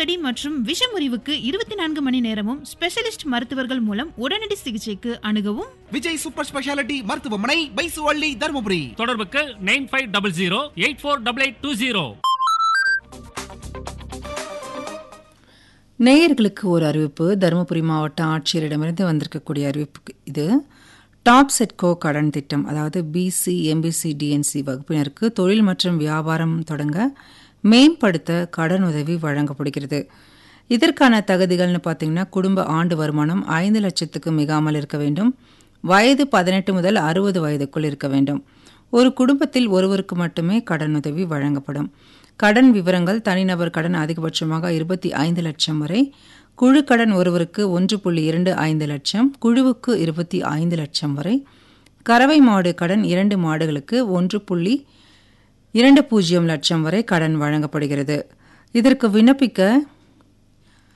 கடி மற்றும் விஷமுறிவுக்கு இருபத்தி நான்கு மணி நேரமும் ஸ்பெஷலிஸ்ட் மருத்துவர்கள் மூலம் உடனடி சிகிச்சைக்கு அணுகவும் விஜய் சூப்பர் ஸ்பெஷாலிட்டி மருத்துவமனை பைசுவள்ளி தருமபுரி தொடர்புக்கு nine five double zero eight four double eight two zero நேயர்களுக்கு ஒரு அறிவிப்பு தருமபுரி மாவட்ட ஆட்சியரிடமிருந்து வந்திருக்கக்கூடிய அறிவிப்பு இது டாப் செட்கோ கடன் திட்டம் அதாவது பிசி எம்பிசி டிஎன்சி வகுப்பினருக்கு தொழில் மற்றும் வியாபாரம் தொடங்க மேம்படுத்த கடன் உதவி வழங்கப்படுகிறது இதற்கான தகுதிகள்னு பார்த்தீங்கன்னா குடும்ப ஆண்டு வருமானம் ஐந்து லட்சத்துக்கு மிகாமல் இருக்க வேண்டும் வயது பதினெட்டு முதல் அறுபது வயதுக்குள் இருக்க வேண்டும் ஒரு குடும்பத்தில் ஒருவருக்கு மட்டுமே கடன் உதவி வழங்கப்படும் கடன் விவரங்கள் தனிநபர் கடன் அதிகபட்சமாக இருபத்தி ஐந்து லட்சம் வரை குழு கடன் ஒருவருக்கு ஒன்று புள்ளி இரண்டு ஐந்து லட்சம் குழுவுக்கு இருபத்தி ஐந்து லட்சம் வரை கறவை மாடு கடன் இரண்டு மாடுகளுக்கு ஒன்று புள்ளி இரண்டு பூஜ்ஜியம் லட்சம் வரை கடன் வழங்கப்படுகிறது இதற்கு விண்ணப்பிக்க